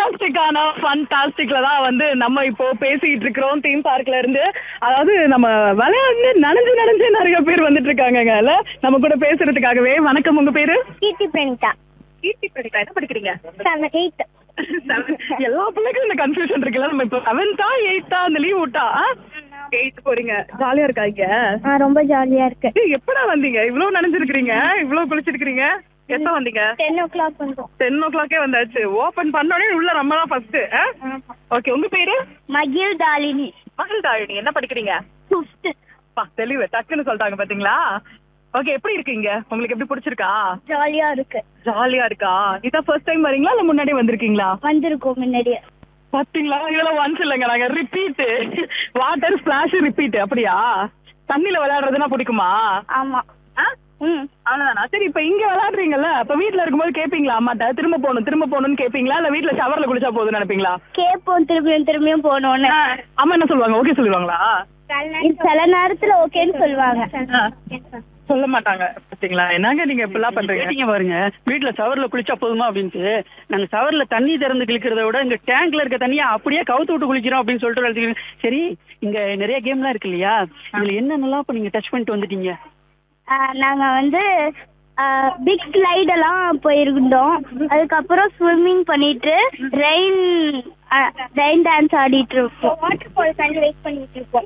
ஃபண்டாஸ்டிக்கான ஃபண்டாஸ்டிக்ல தான் வந்து நம்ம இப்போ பேசிட்டு இருக்கிறோம் தீம் பார்க்ல இருந்து அதாவது நம்ம விளையாண்டு நனைஞ்சு நனைஞ்சு நிறைய பேர் வந்துட்டு இருக்காங்கங்க இல்ல நம்ம கூட பேசுறதுக்காகவே வணக்கம் உங்க பேரு கீர்த்தி பிரணிதா கீர்த்தி பிரணிதா என்ன படிக்கிறீங்க செவன் எயிட் எல்லா பிள்ளைக்கும் இந்த கன்ஃபியூஷன் இருக்குல்ல நம்ம இப்போ செவன்த்தா எயித்தா அந்த லீவ் விட்டா எயித் போறீங்க ஜாலியா இருக்கா இங்க ஆ ரொம்ப ஜாலியா இருக்கு ஏய், எப்படா வந்தீங்க இவ்வளவு நனைஞ்சிருக்கிறீங்க இவ்வளவு குளிச்சிருக்கிறீங்க எப்ப வந்தீங்க டென் ஓ கிளாக் வந்தோம் டென் ஓ கிளாக்கே வந்தாச்சு ஓபன் பண்ணோடனே உள்ள நம்ம தான் ஃபர்ஸ்ட் ஓகே உங்க பேரு மகிழ் தாலினி மகள் தாழினி என்ன படிக்கிறீங்க ஃபிஃப்த் பா தெளிவு டக்குன்னு சொல்லிட்டாங்க பாத்தீங்களா ஓகே எப்படி இருக்கீங்க உங்களுக்கு எப்படி பிடிச்சிருக்கா ஜாலியா இருக்கு ஜாலியா இருக்கா இதான் ஃபர்ஸ்ட் டைம் வரீங்களா இல்ல முன்னாடி வந்திருக்கீங்களா வந்திருக்கோம் முன்னாடியே பாத்தீங்களா இதெல்லாம் ஒன்ஸ் இல்லைங்க நாங்க ரிப்பீட் வாட்டர் ஸ்பிளாஷ் ரிப்பீட் அப்படியா தண்ணில விளையாடுறதுனா பிடிக்குமா ஆமா ஆ? ம் அவ்வளவுதானா சரி இப்ப இங்க விளையாடுறீங்கல்ல அப்ப வீட்ல இருக்கும்போது கேப்பீங்களா அம்மாட்ட திரும்ப போகணும் திரும்ப போகணும்னு கேப்பீங்களா இல்ல வீட்ல ஷவர்ல குளிச்சா போதும்னு நினைப்பீங்களா கேட்போம் திரும்பியும் திரும்பியும் போகணும்னு அம்மா என்ன சொல்லுவாங்க ஓகே சொல்லுவாங்களா சில நேரத்துல ஓகேன்னு சொல்லுவாங்க சொல்ல மாட்டாங்க பாத்தீங்களா என்னங்க நீங்க இப்படிலாம் பண்றீங்க கேட்டீங்க பாருங்க வீட்ல சவர்ல குளிச்சா போதுமா அப்படின்ட்டு நாங்க சவர்ல தண்ணி திறந்து குளிக்கிறத விட இங்க டேங்க்ல இருக்க தண்ணியை அப்படியே கவுத்து விட்டு குளிக்கிறோம் அப்படின்னு சொல்லிட்டு விளையாடுறீங்க. சரி இங்க நிறைய கேம்லாம் இருக்கு இல்லையா இதுல என்னென்னலாம் இப்ப நீங்க டச் பண்ணிட்டு வந்துட்டீங்க ஆ, நாங்க வந்து பிக் ஸ்லைட் எல்லாம் போயிருந்தோம் அதுக்கப்புறம் ஸ்விம்மிங் பண்ணிட்டு ரெயின் ரெயின் டான்ஸ் ஆடிட்டு இருக்கோம் வாட்டர் ஃபால் காண்டி வெயிட் பண்ணிட்டு இருக்கோம்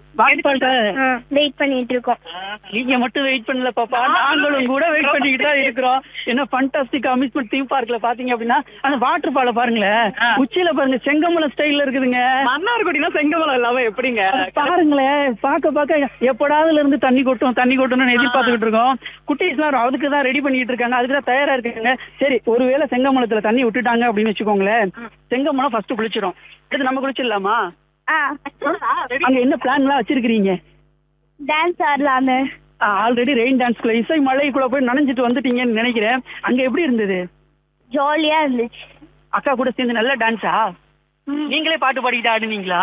வெயிட் பண்ணிட்டு இருக்கோம் நீங்க மட்டும் வெயிட் பண்ணல பாப்பா நாங்களும் கூட வெயிட் பண்ணிக்கிட்டு தான் இருக்கிறோம் என்ன ஃபண்டாஸ்டிக் அம்யூஸ்மெண்ட் தீம் பார்க்ல பாத்தீங்க அப்படின்னா அந்த வாட்டர் ஃபால பாருங்களேன் உச்சியில பாருங்க செங்கமலம் ஸ்டைல்ல இருக்குதுங்க மன்னார்குடினா செங்கமலம் இல்லாம எப்படிங்க பாருங்களேன் பாக்க பாக்க எப்படாதுல இருந்து தண்ணி கொட்டும் தண்ணி கொட்டணும்னு எதிர்பார்த்துக்கிட்டு இருக்கோம் குட்டீஸ்லாம் அதுக்கு தான் ரெடி பண்ணிட்டு இருக்காங்க அதுக்கு தான் தயாரா இருக்காங்க சரி ஒருவேளை செங்கமலத்துல தண்ணி விட்டுட்டாங்க அப்படின்னு வச்சுக்கோங்களேன் செங்கமலம் ஃபர்ஸ்ட் குளிச்சிடும் அடுத்து நம்ம குளிச்சிடலாமா ஆ அங்க என்ன பிளான்லாம் வச்சிருக்கீங்க டான்ஸ் ஆடலான்னு ஆல்ரெடி ரெயின் டான்ஸ்குள்ள இசை மலைக்குள்ள போய் நனைஞ்சிட்டு வந்துட்டீங்கன்னு நினைக்கிறேன் அங்க எப்படி இருந்தது ஜாலியா இருந்துச்சு அக்கா கூட சேர்ந்து நல்ல டான்ஸா நீங்களே பாட்டு பாடிக்கிட்டு ஆடுனீங்களா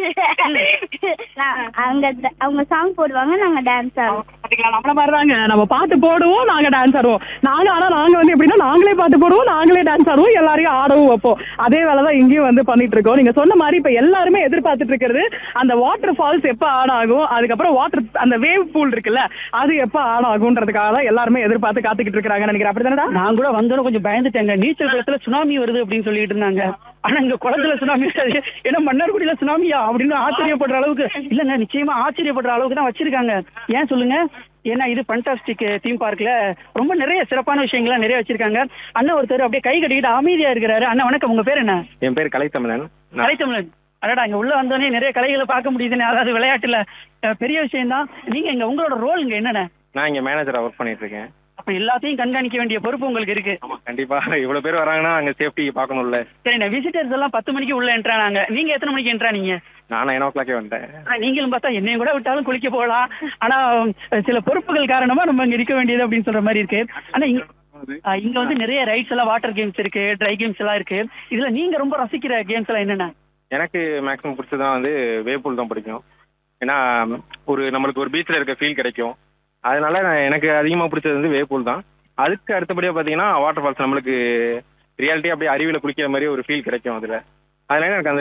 நான் அங்க ட- அவங்க சாங் போடுவாங்க நாங்க டான்ஸ் ஆடுவோம் பாத்தீங்களா நம்மள மாதிரிதாங்க நம்ம பாட்டு போடுவோம் நாங்க டான்ஸ் ஆடுவோம் நாங்க ஆனா நாங்க வந்து எப்படின்னா நாங்களே பாட்டு போடுவோம் நாங்களே டான்ஸ் ஆடுவோம் எல்லாரையும் ஆடவும் வைப்போம் அதே வேலைதான் இங்கேயும் வந்து பண்ணிட்டு இருக்கோம் நீங்க சொன்ன மாதிரி இப்ப எல்லாருமே எதிர்பார்த்துட்டு இருக்கிறது அந்த வாட்டர் ஃபால்ஸ் எப்ப ஆன் ஆகும் அதுக்கப்புறம் வாட்டர் அந்த வேவ் பூல் இருக்குல்ல அது எப்ப ஆன் ஆகும்ன்றதுக்காக தான் எல்லாருமே எதிர்பார்த்து காத்துக்கிட்டு இருக்காங்கன்னு நினைக்கிறேன் அப்படிதானடா நான் கூட வந்தோட கொஞ்சம் பயந்துட்டேங்க நீச்சல் குளத்துல சுனாமி வருது அப்படின்னு சொல்லிட்டு இருந்தாங்க ஆனா இங்க குளத்துல சுனாமி இருக்காது ஏன்னா மன்னார்குடியில சுனாமியா அப்படின்னு ஆச்சரியப்படுற அளவுக்கு இல்லங்க நிச்சயமா ஆச்சரியப்படுற அளவுக்கு தான் வச்சிருக்காங்க ஏன் சொல்லுங்க ஏன்னா இது ஃபண்டாஸ்டிக் தீம் பார்க்ல ரொம்ப நிறைய சிறப்பான விஷயங்கள்லாம் நிறைய வச்சிருக்காங்க அண்ணன் ஒருத்தர் அப்படியே கை கட்டிக்கிட்டு அமைதியா இருக்கிறாரு அண்ணா வணக்கம் உங்க பேர் என்ன என் பேர் கலைத்தமிழன் நான் கலைத்தமிழன் அடடா இங்க உள்ள வந்தோடனே நிறைய கலைகளை பார்க்க முடியுதுன்னு அதாவது விளையாட்டுல அஹ், பெரிய விஷயம் தான் நீங்க இங்க உங்களோட ரோல் இங்க என்னென்ன நான் இங்க மேனேஜரா ஒர்க் பண்ணிட்டு இருக்கேன் அப்ப எல்லாத்தையும் கண்காணிக்க வேண்டிய பொறுப்பு உங்களுக்கு இருக்கு கண்டிப்பா இவ்வளவு பேர் வராங்கன்னா அங்க சேஃப்டி பார்க்கணும்ல சரிண்ணா விசிட்டர்ஸ் எல்லாம் பத்து மணிக்கு உள்ள என்ட்ரானாங்க நீங்க எத்தனை மணிக்கு என்ட்ரானீங்க நான் நைன் ஓ கிளாக்கே வந்துட்டேன் ஆனா நீங்களும் பார்த்தா என்னையும் கூட விட்டாலும் குளிக்க போகலாம் ஆனா அஹ், சில பொறுப்புகள் காரணமா நம்ம இங்க இருக்க வேண்டியது அப்படின்னு சொல்ற மாதிரி இருக்கு ஆனா இங்க அஹ், இங்க வந்து நிறைய ரைட்ஸ் எல்லாம் வாட்டர் கேம்ஸ் இருக்கு ட்ரை கேம்ஸ் எல்லாம் இருக்கு இதுல நீங்க ரொம்ப ரசிக்கிற கேம்ஸ் எல்லாம் என்னென்ன எனக்கு மேக்ஸிமம் பிடிச்சதான் வந்து வேப்பூல் தான் பிடிக்கும் ஏன்னா ஒரு நம்மளுக்கு ஒரு பீச்சில் இருக்க ஃபீல் கிடைக்கும் அதனால நான் எனக்கு அதிகமாக பிடிச்சது வந்து வேப்பூல் தான் அதுக்கு அடுத்தபடியாக பார்த்தீங்கன்னா வாட்டர் ஃபால்ஸ் நம்மளுக்கு ரியாலிட்டி அப்படியே அருவியில் குளிக்கிற மாதிரி ஒரு ஃபீல் கிடைக்கும் அதில் அதனால எனக்கு அந்த